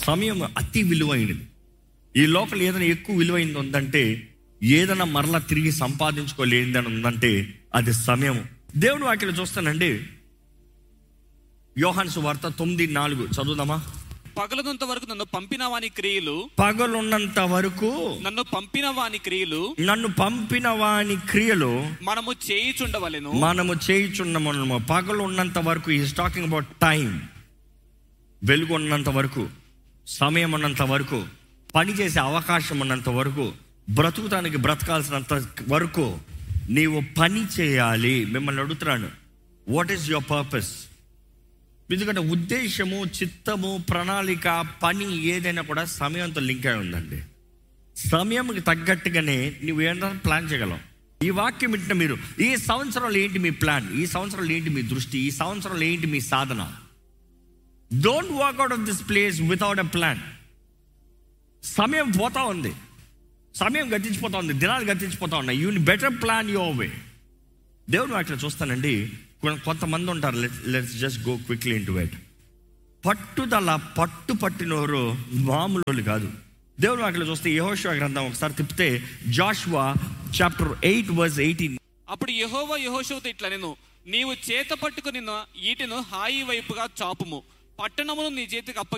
సమయం అతి విలువైనది ఈ లోపల ఏదైనా ఎక్కువ విలువైంది ఉందంటే ఏదైనా మరలా తిరిగి సంపాదించుకోలేనిదని ఉందంటే అది సమయం దేవుడు వాక్యలో చూస్తానండి యోహాన్ వార్త తొమ్మిది నాలుగు చదువుదామా పగలనంత వరకు నన్ను పంపిన వాని క్రియలు పగలున్నంత వరకు నన్ను పంపిన వాని క్రియలు నన్ను పంపిన వాని క్రియలు మనము చేయిచుండవలెను మనము చేయుచున్నాము పగలు ఉన్నంత వరకు ఈజ్ టాకింగ్ అబౌట్ టైం వెలుగు ఉన్నంత వరకు సమయం ఉన్నంత వరకు పని చేసే అవకాశం ఉన్నంత వరకు బ్రతుకుతానికి బ్రతకాల్సినంత వరకు నీవు పని చేయాలి మిమ్మల్ని అడుగుతున్నాను వాట్ ఈస్ యువర్ పర్పస్ ఎందుకంటే ఉద్దేశము చిత్తము ప్రణాళిక పని ఏదైనా కూడా సమయంతో లింక్ అయి ఉందండి సమయంకి తగ్గట్టుగానే నువ్వు ఏంటో ప్లాన్ చేయగలవు ఈ వాక్యం వింటున్న మీరు ఈ సంవత్సరంలో ఏంటి మీ ప్లాన్ ఈ సంవత్సరంలో ఏంటి మీ దృష్టి ఈ సంవత్సరంలో ఏంటి మీ సాధన don't walk out of this place without a plan సమయం పోతా ఉంది సమయం గతించిపోతా ఉంది దినాలు గతించిపోతా ఉన్నాయి you better plan your way దేవుడు అట్లా చూస్తానండి కొ- కొంతమంది ఉంటారు let's just go quickly into wet పట్టుదల పట్టు పట్టినవారు మామూలు వాళ్ళు కాదు దేవుడు అట్లా చూస్తే యహోషువ గ్రంథం ఒకసారి తిప్పితే Joshua chapter eight verse eighteen అప్పుడు యహోవా యహోషువతో ఇట్లా నేను నీవు చేత పట్టుకుని ఈటెను హాయి వైపుగా చాపుము పట్టణమును నీ చేతికి అప్ప